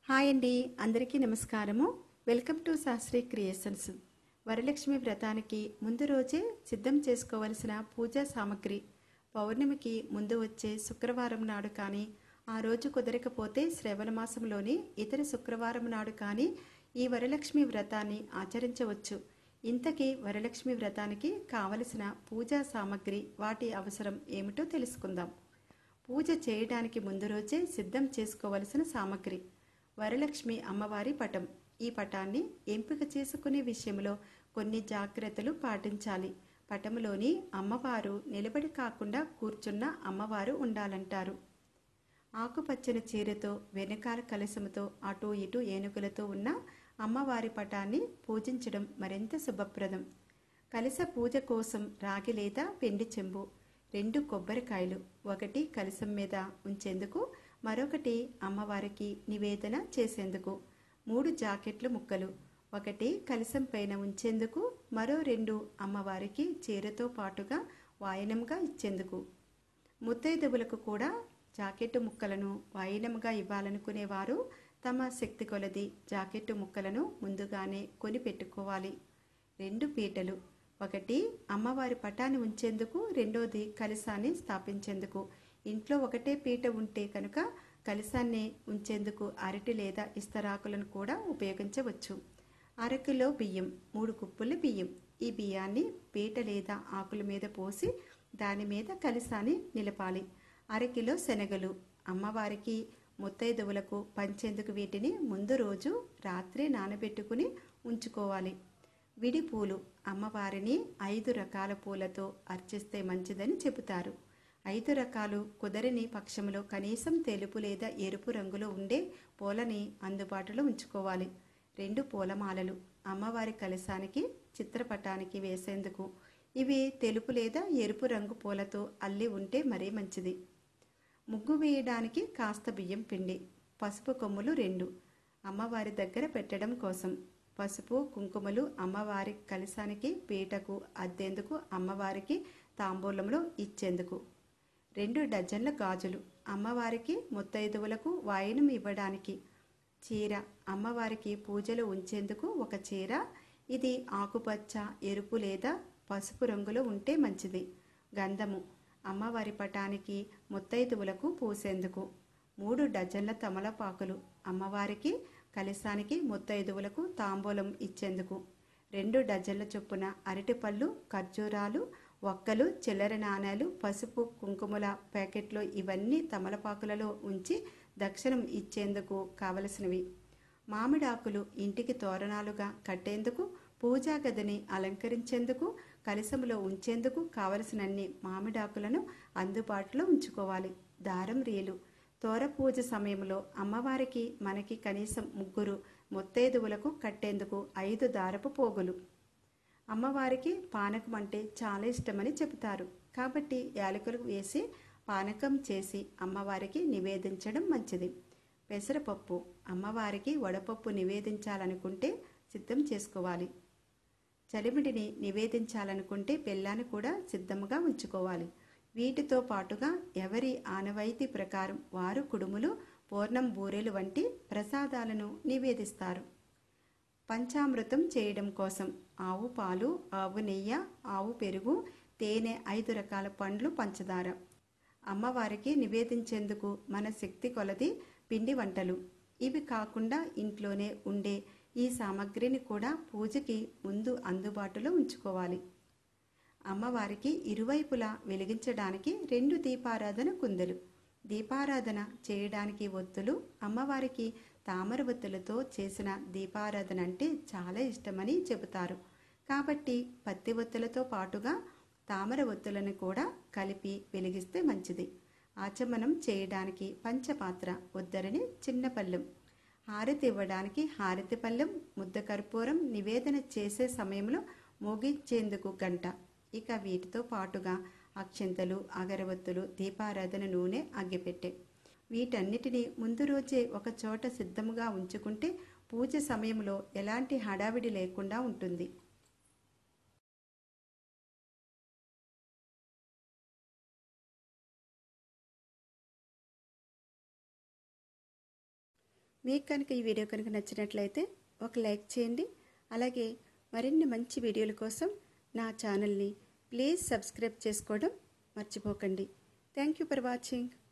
hi అండి అందరికీ నమస్కారము welcome to Shastri creations Varalakshmi వ్రతానికి ముందు రోజే సిద్ధం చేసుకోవలసిన పూజా సామగ్రి పౌర్ణమికి ముందు వచ్చే శుక్రవారం నాడు కానీ ఆ రోజు కుదరకపోతే శ్రవణ మాసంలోని ఇతర శుక్రవారం నాడు కానీ ఈ వరలక్ష్మి వ్రతాన్ని ఆచరించవచ్చు ఇంతకీ వరలక్ష్మి వ్రతానికి కావలసిన పూజా సామగ్రి వాటి అవసరం ఏమిటో తెలుసుకుందాం పూజ చేయడానికి ముందు రోజే సిద్ధం చేసుకోవలసిన సామగ్రి వరలక్ష్మి అమ్మవారి పటం ఈ పటాన్ని ఎంపిక చేసుకునే విషయంలో కొన్ని జాగ్రత్తలు పాటించాలి పటంలోని అమ్మవారు నిలబడి కాకుండా కూర్చున్న అమ్మవారు ఉండాలంటారు ఆకుపచ్చని చీరతో వెనకాల కలశముతో అటు ఇటు ఏనుగులతో ఉన్న అమ్మవారి పటాన్ని పూజించడం మరింత శుభప్రదం కలశ పూజ కోసం రాగి లేదా పెండి చెంబు రెండు కొబ్బరికాయలు ఒకటి కలశం మీద ఉంచేందుకు మరొకటి అమ్మవారికి నివేదన చేసేందుకు మూడు జాకెట్లు ముక్కలు ఒకటి కలశం పైన ఉంచేందుకు మరో రెండు అమ్మవారికి చీరతో పాటుగా వాయనంగా ఇచ్చేందుకు ముత్తైదువులకు కూడా జాకెట్టు ముక్కలను వాయినముగా ఇవ్వాలనుకునేవారు తమ శక్తి కొలది జాకెట్టు ముక్కలను ముందుగానే కొని పెట్టుకోవాలి రెండు పీటలు ఒకటి అమ్మవారి పటాన్ని ఉంచేందుకు రెండోది కలశాన్ని స్థాపించేందుకు ఇంట్లో ఒకటే పీట ఉంటే కనుక కలశాన్ని ఉంచేందుకు అరటి లేదా ఇస్తరాకులను కూడా ఉపయోగించవచ్చు అరకిలో బియ్యం మూడు కుప్పుల బియ్యం ఈ బియ్యాన్ని పీట లేదా ఆకుల మీద పోసి దాని మీద కలశాన్ని నిలపాలి అరకిలో శనగలు అమ్మవారికి ముత్తైదువులకు పంచేందుకు వీటిని ముందు రోజు రాత్రి నానబెట్టుకుని ఉంచుకోవాలి విడి పూలు అమ్మవారిని ఐదు రకాల పూలతో అర్చిస్తే మంచిదని చెబుతారు ఐదు రకాలు కుదరని పక్షంలో కనీసం తెలుపు లేదా ఎరుపు రంగులో ఉండే పూలని అందుబాటులో ఉంచుకోవాలి రెండు పూలమాలలు అమ్మవారి కలశానికి చిత్రపటానికి వేసేందుకు ఇవి తెలుపు లేదా ఎరుపు రంగు పూలతో అల్లి ఉంటే మరీ మంచిది ముగ్గు వేయడానికి కాస్త బియ్యం పిండి పసుపు కొమ్ములు రెండు అమ్మవారి దగ్గర పెట్టడం కోసం పసుపు కుంకుమలు అమ్మవారి కలశానికి పీటకు అద్దేందుకు అమ్మవారికి తాంబూలంలో ఇచ్చేందుకు రెండు డజన్ల గాజులు అమ్మవారికి ముత్తైదువులకు వాయనం ఇవ్వడానికి చీర అమ్మవారికి పూజలు ఉంచేందుకు ఒక చీర ఇది ఆకుపచ్చ ఎరుపు లేదా పసుపు రంగులో ఉంటే మంచిది గంధము అమ్మవారి పటానికి ముత్తైదువులకు పూసేందుకు మూడు డజన్ల తమలపాకులు అమ్మవారికి కలశానికి ముత్తైదువులకు తాంబూలం ఇచ్చేందుకు రెండు డజన్ల చొప్పున అరటిపళ్ళు ఖర్జూరాలు ఒక్కలు చిల్లర నాణేలు పసుపు కుంకుమల ప్యాకెట్లు ఇవన్నీ తమలపాకులలో ఉంచి దక్షిణం ఇచ్చేందుకు కావలసినవి మామిడాకులు ఇంటికి తోరణాలుగా కట్టేందుకు పూజా గదిని అలంకరించేందుకు కలశములో ఉంచేందుకు కావలసినన్ని మామిడాకులను అందుబాటులో ఉంచుకోవాలి దారం రీలు తోర పూజ సమయంలో అమ్మవారికి మనకి కనీసం ముగ్గురు ముత్తైదువులకు కట్టేందుకు ఐదు దారపు పోగులు అమ్మవారికి పానకం అంటే చాలా ఇష్టమని చెబుతారు కాబట్టి యాలకులు వేసి పానకం చేసి అమ్మవారికి నివేదించడం మంచిది పెసరపప్పు అమ్మవారికి వడపప్పు నివేదించాలనుకుంటే సిద్ధం చేసుకోవాలి చలిమిడిని నివేదించాలనుకుంటే బెల్లాన్ని కూడా సిద్ధంగా ఉంచుకోవాలి వీటితో పాటుగా ఎవరి ఆనవాయితీ ప్రకారం వారు కుడుములు పూర్ణం బూరెలు వంటి ప్రసాదాలను నివేదిస్తారు పంచామృతం చేయడం కోసం ఆవు పాలు ఆవు నెయ్యి ఆవు పెరుగు తేనె ఐదు రకాల పండ్లు పంచదార అమ్మవారికి నివేదించేందుకు మన శక్తి కొలది పిండి వంటలు ఇవి కాకుండా ఇంట్లోనే ఉండే ఈ సామగ్రిని కూడా పూజకి ముందు అందుబాటులో ఉంచుకోవాలి అమ్మవారికి ఇరువైపులా వెలిగించడానికి రెండు దీపారాధన కుందలు దీపారాధన చేయడానికి ఒత్తులు అమ్మవారికి తామర ఒత్తులతో చేసిన దీపారాధన అంటే చాలా ఇష్టమని చెబుతారు కాబట్టి పత్తి ఒత్తులతో పాటుగా తామర ఒత్తులను కూడా కలిపి వెలిగిస్తే మంచిది ఆచమనం చేయడానికి పంచపాత్ర ఉద్దరిని చిన్న పళ్ళెం హారతి ఇవ్వడానికి హారతి పళ్ళెం ముద్ద కర్పూరం నివేదన చేసే సమయంలో మోగించేందుకు గంట ఇక వీటితో పాటుగా అక్షంతలు అగరవత్తులు దీపారాధన నూనె అగ్గిపెట్టె వీటన్నిటినీ ముందు రోజే ఒక చోట సిద్ధముగా ఉంచుకుంటే పూజ సమయంలో ఎలాంటి హడావిడి లేకుండా ఉంటుంది మీకు కనుక ఈ వీడియో కనుక నచ్చినట్లయితే ఒక లైక్ చేయండి అలాగే మరిన్ని మంచి వీడియోల కోసం నా ఛానల్ని ప్లీజ్ సబ్స్క్రైబ్ చేసుకోవడం మర్చిపోకండి థ్యాంక్ యూ ఫర్ వాచింగ్